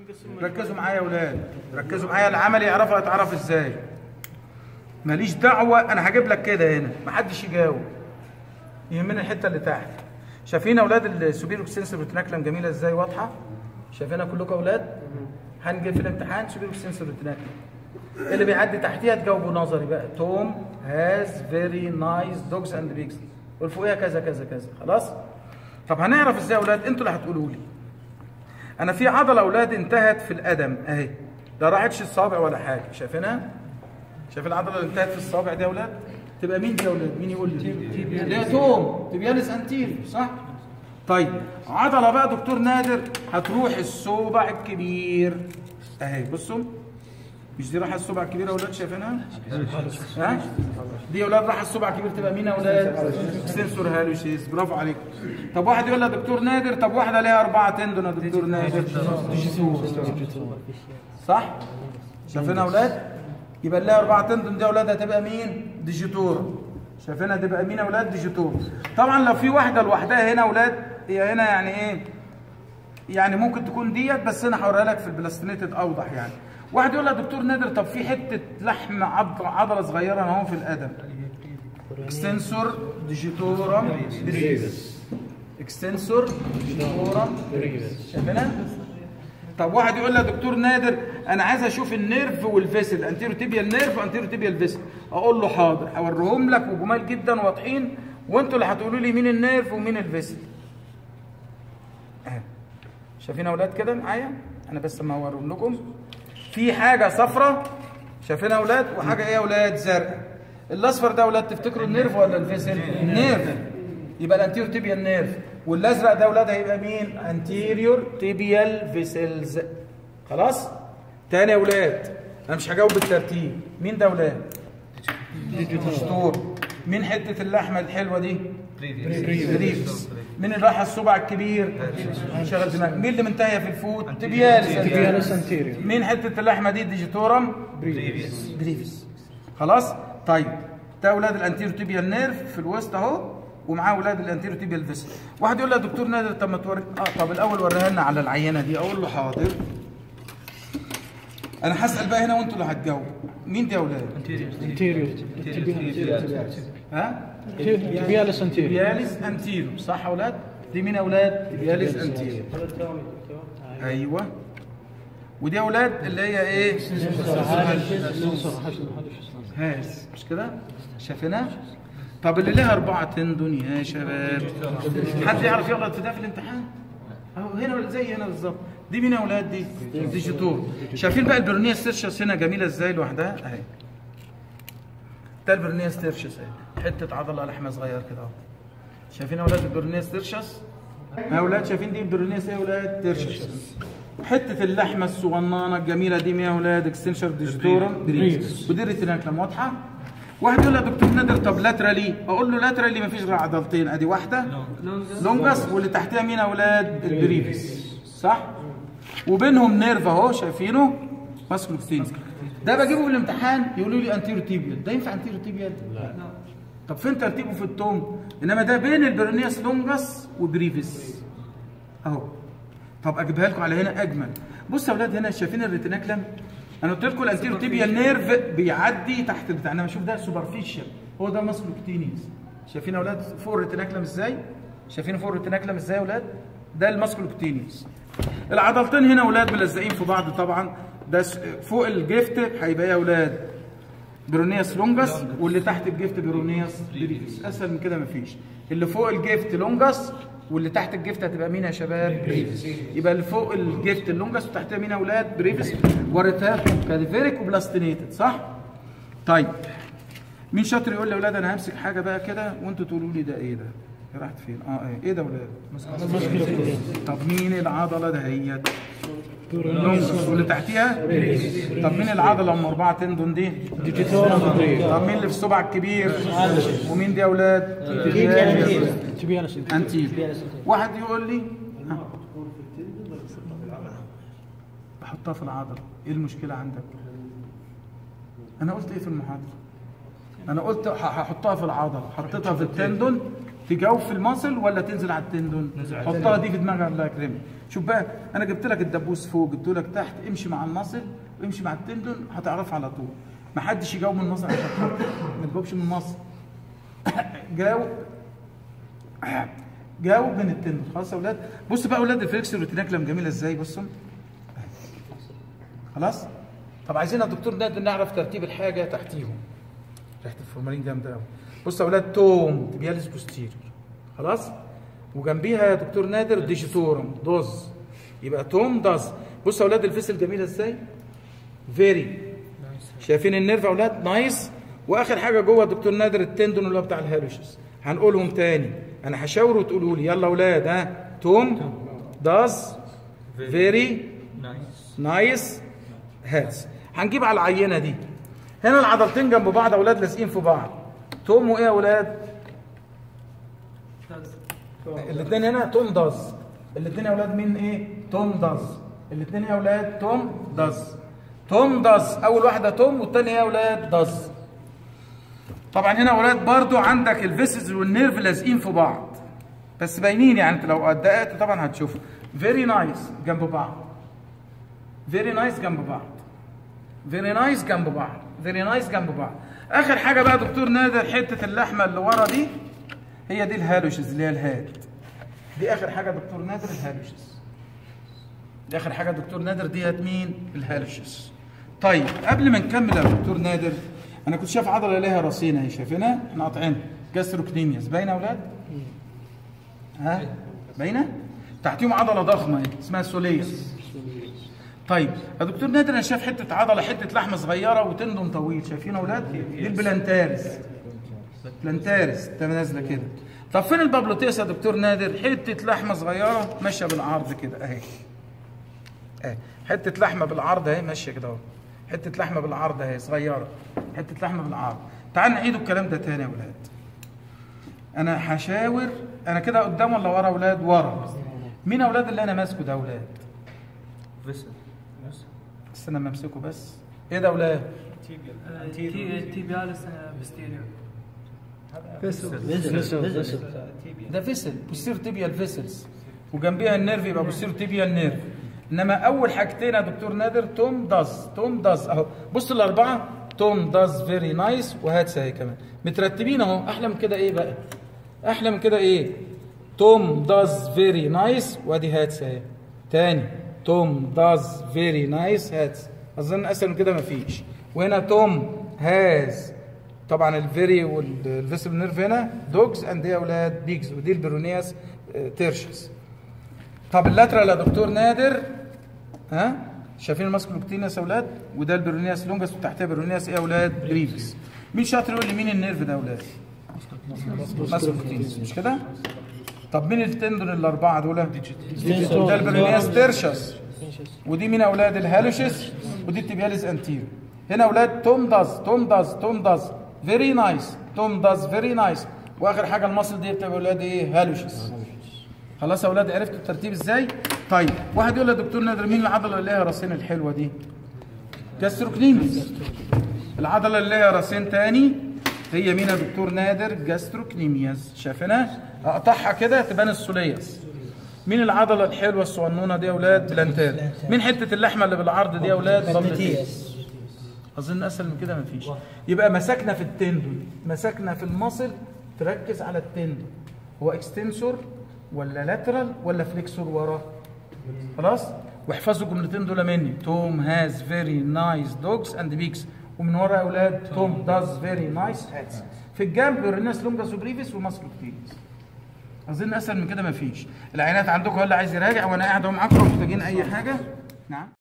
ركزوا معايا يا اولاد ركزوا معايا العمل يعرفها يتعرف ازاي ماليش دعوه انا هجيب لك كده هنا محدش يجاوب يهمني الحته اللي تحت شايفين يا اولاد السوبيرو اكستنسور ريتناكلم جميله ازاي واضحه شايفينها كلكم يا اولاد هنجي في الامتحان سوبيرو اكستنسور ريتناكلم اللي بيعدي تحتيها تجاوبوا نظري بقى توم هاز فيري نايس دوجز اند بيجز والفوقيها كذا كذا كذا خلاص طب هنعرف ازاي يا اولاد انتوا اللي هتقولوا لي انا في عضله اولاد انتهت في القدم اهي لا راحتش الصابع ولا حاجه شايفينها شايف العضله اللي انتهت في الصابع دي يا اولاد تبقى مين دي يا اولاد مين يقول لي ده توم تبيانس انتير صح طيب عضله بقى دكتور نادر هتروح الصوبع الكبير اهي بصوا مش دي راحه الصبع الكبير يا اولاد شايفينها؟ ها؟ دي يا اولاد راحه الصبع الكبير تبقى مين يا اولاد؟ سنسور هالوشيس برافو عليكم. طب واحد يقول لها دكتور نادر طب واحده ليها اربعه تندون يا دكتور نادر صح؟ شايفينها يا اولاد؟ يبقى لها اربعه تندون دي يا اولاد هتبقى مين؟ ديجيتور شايفينها تبقى مين يا اولاد؟ ديجيتور طبعا لو في واحده لوحدها هنا يا اولاد هي هنا يعني ايه؟ يعني ممكن تكون ديت بس انا هوريها لك في البلاستينيتد اوضح يعني. واحد يقول لها دكتور نادر طب في حته لحم عض- عضله صغيره اهو في القدم اكستنسور ديجيتورم بريفس اكستنسور ديجيتورم بريفس شايفينها؟ طب واحد يقول لها دكتور نادر انا عايز اشوف النيرف والفيسل انتيرو تيبيال نيرف وانتيرو تيبيال فيسل اقول له حاضر هوريهم لك وجمال جدا واضحين وانتوا اللي هتقولوا لي مين النيرف ومين الفيسل اهي شايفين يا اولاد كده معايا انا بس ما هوريهم لكم في حاجه صفراء شايفين يا اولاد وحاجه ايه يا اولاد زرقاء الاصفر ده يا اولاد تفتكروا النيرف ولا الفيسل النيرف يبقى الانتيريور تيبيال نيرف والازرق ده يا اولاد هيبقى مين انتيريور تيبيال فيسلز خلاص تاني يا اولاد انا مش هجاوب بالترتيب مين ده يا اولاد دكتور مين حته اللحمه الحلوه دي بريفس مين اللي راح الصبع الكبير شغل دماغ مين اللي منتهيه في الفوت تبيالس تبيالس anterior. مين حته اللحمه دي ديجيتورم بريفس بريفس خلاص طيب ده اولاد الانتيرو تيبيال نيرف في الوسط اهو ومعاه اولاد الانتيرو تيبيال فيسل واحد يقول لي يا دكتور نادر طب ما توري اه طب الاول وريها لنا على العينه دي اقول له حاضر انا هسال بقى هنا وانتوا اللي هتجاوبوا مين دي يا اولاد anterior ها tibialis anterior تبياليس انتيرو صح يا اولاد دي مين يا اولاد تبياليس انتيرو ايوه ودي يا اولاد اللي هي ايه هاز مش كده شايفينها طب اللي ليها أربعة تندون يا شباب حد يعرف يغلط في ده في الامتحان اهو هنا زي هنا بالظبط دي مين يا اولاد دي ديجيتور شايفين بقى البرونيه ستيرشس هنا جميله ازاي لوحدها اهي ده البرونيه ستيرشس اهي حته عضله لحمه صغير كده اهو شايفين يا اولاد البرونيه ستيرشس يا اولاد شايفين دي البرونيه ايه يا اولاد تيرشس حته اللحمه الصغننه الجميله دي مين يا اولاد اكستنشر ديجيتورم بريفس ودي الريتيناكلم واضحه واحد يقول لي يا دكتور نادر طب لاترالي اقول له لاترالي مفيش غير عضلتين ادي واحده لونجس واللي تحتها مين يا اولاد البريفس صح وبينهم نيرف اهو شايفينه ماسكو كتينز ده بجيبه في الامتحان يقولوا لي انتيرو تيبيال ده ينفع انتيرو تيبيال لا طب فين ترتيبه في التوم انما ده بين البرونياس لونجس وبريفس اهو طب اجيبها لكم على هنا اجمل بصوا يا اولاد هنا شايفين الريتيناكلم انا قلت لكم الانتيرو تيبيال نيرف بيعدي تحت البتاع انما شوف ده سوبرفيشال هو ده الماسكو كتينيز شايفين يا اولاد فوق الريتيناكلم ازاي شايفين فوق الريتيناكلم ازاي يا اولاد ده الماسكو كتينيز العضلتين هنا اولاد ملزقين في بعض طبعا ده س- فوق الجفت هيبقى يا اولاد برونياس لونجس واللي تحت الجفت برونياس بريفس اسهل من كده مفيش اللي فوق الجفت لونجس واللي تحت الجفت هتبقى مين يا شباب بريفس يبقى اللي فوق الجفت اللونجس وتحتها مين يا اولاد بريفس وريتها كاديفيريك وبلاستينيتد صح طيب مين شاطر يقول لي يا اولاد انا همسك حاجه بقى كده وانتوا تقولوا لي ده ايه ده هي راحت فين اه ايه ايه ده يا اولاد طب مين العضله دهيت لونجس واللي تحتيها طب مين العضله ام اربعه تندون دي digitorum anterior طب مين اللي في الصبع الكبير ومين دي يا اولاد tibialis anterior انتي واحد يقول لي ها. بحطها في العضله ايه المشكله عندك انا قلت ايه في المحاضره انا قلت ه- هحطها في العضله حطيتها في التندون تجاوب في المصل ولا تنزل على التندون حطها دي في دماغك الله يكرمك شوف بقى انا جبت لك الدبوس فوق جبت لك تحت امشي مع المصل وامشي مع التندون هتعرف على طول ما حدش يجاوب من المصل عشان خاطر ما تجاوبش من المصل جاوب جاوب من التندون خلاص يا اولاد بص بقى اولاد الفليكس روتيناكلم جميله ازاي بصوا خلاص طب عايزين يا دكتور نقدر نعرف ترتيب الحاجه تحتيهم ريحه الفورمالين جامده قوي بص يا اولاد توم تبياليس بوستيريور خلاص وجنبيها يا دكتور نادر ديجيتورم دوز يبقى توم داز بص يا اولاد الفيسل جميله ازاي فيري شايفين النيرف يا اولاد نايس واخر حاجه جوه يا دكتور نادر التندون اللي هو بتاع الهالوشس هنقولهم تاني انا هشاور وتقولوا لي يلا يا اولاد ها توم داز فيري نايس هاتس هنجيب على العينه دي هنا العضلتين جنب بعض يا اولاد لازقين في بعض توم وايه يا اولاد الاثنين هنا توم داز الاثنين يا اولاد مين ايه توم داز الاثنين يا اولاد توم داز توم داز اول واحده توم والثانيه يا اولاد داز طبعا هنا يا اولاد برضو عندك الفيسز والنيرف لازقين في بعض بس باينين يعني انت لو دققت طبعا هتشوف فيري نايس جنب بعض فيري نايس جنب بعض فيري نايس جنب بعض فيري نايس جنب بعض اخر حاجه بقى دكتور نادر حته اللحمه اللي ورا دي هي دي الهالوشز اللي هي الهاد دي اخر حاجه دكتور نادر الهالوشز دي اخر حاجه دكتور نادر ديت مين الهالوشز طيب قبل ما نكمل يا دكتور نادر انا كنت شايف عضله ليها راسين اهي شايفينها احنا قاطعينها جاستروكنيميوس باينه يا اولاد ها باينه تحتيهم عضله ضخمه اهي اسمها سوليس طيب يا دكتور نادر انا شايف حته عضله حته لحمه صغيره وتندون طويل شايفين يا اولاد دي البلانتارس بلانتارس ده نازله كده طب فين البابلوتيس يا دكتور نادر حته لحمه صغيره ماشيه بالعرض كده اهي اهي حته لحمه بالعرض اهي ماشيه كده اهو حته لحمه بالعرض اهي صغيره حته لحمه بالعرض تعال نعيد الكلام ده تاني يا اولاد انا هشاور انا كده قدام ولا ورا اولاد ورا مين اولاد اللي انا ماسكه ده اولاد فيسل بس انا ممسكه بس ايه ده اولاد تيبيالس بستيريو ده فيسل بوستير تيبيال فيسلز وجنبيها النيرف يبقى بوستير تيبيال نيرف انما اول حاجتين يا دكتور نادر توم داز توم داز اهو بص الاربعه توم داز فيري نايس وهاتس اهي كمان مترتبين اهو احلى من كده ايه بقى احلى من كده ايه توم داز فيري نايس وادي هاتس اهي تاني توم داز فيري نايس هاتس اظن اسهل من كده مفيش وهنا توم هاز طبعا الفيري والفيسل نيرف هنا دوجز اند يا اولاد بيجز ودي البيرونياس تيرشس طب اللاترال يا دكتور نادر ها شايفين الماسكولوكتينياس يا اولاد وده البيرونياس لونجس وتحتها بيرونياس ايه يا اولاد بريفكس مين شاطر يقول لي مين النيرف ده يا اولاد ماسكولوكتينياس مش كده طب مين التندون الاربعه دول ده البيرونياس تيرشس ودي مين يا اولاد الهالوشس ودي التبياليز انتيرو هنا يا اولاد توم داز توم داز توم داز فيري نايس توم داز فيري نايس واخر حاجه المصل دي بتبقى اولاد ايه هالوشس خلاص يا اولاد عرفتوا الترتيب ازاي طيب واحد يقول يا دكتور نادر مين العضله اللي ليها راسين الحلوه دي جاستروكنيميس العضله اللي ليها راسين تاني هي مين يا دكتور نادر جاستروكنيمياس شايفينها اقطعها كده تبان السولياس مين العضله الحلوه الصغنونه دي يا اولاد بلانتار مين حته اللحمه اللي بالعرض دي يا اولاد بلانتيس اظن اسهل من كده مفيش يبقى مسكنا في التندون مسكنا في المصل تركز على التندون هو اكستنسور ولا لاترال ولا فليكسور ورا خلاص واحفظوا الجملتين دول مني توم هاز فيري نايس دوجز اند بيكس ومن ورا يا اولاد توم داز فيري نايس هاتس في الجنب الريناس لونجاس وبريفيس وماسكوكتينيس اظن اسهل من كده مفيش العينات عندكم ولا عايز يراجع وانا قاعد اهو معاكم لو محتاجين اي حاجه نعم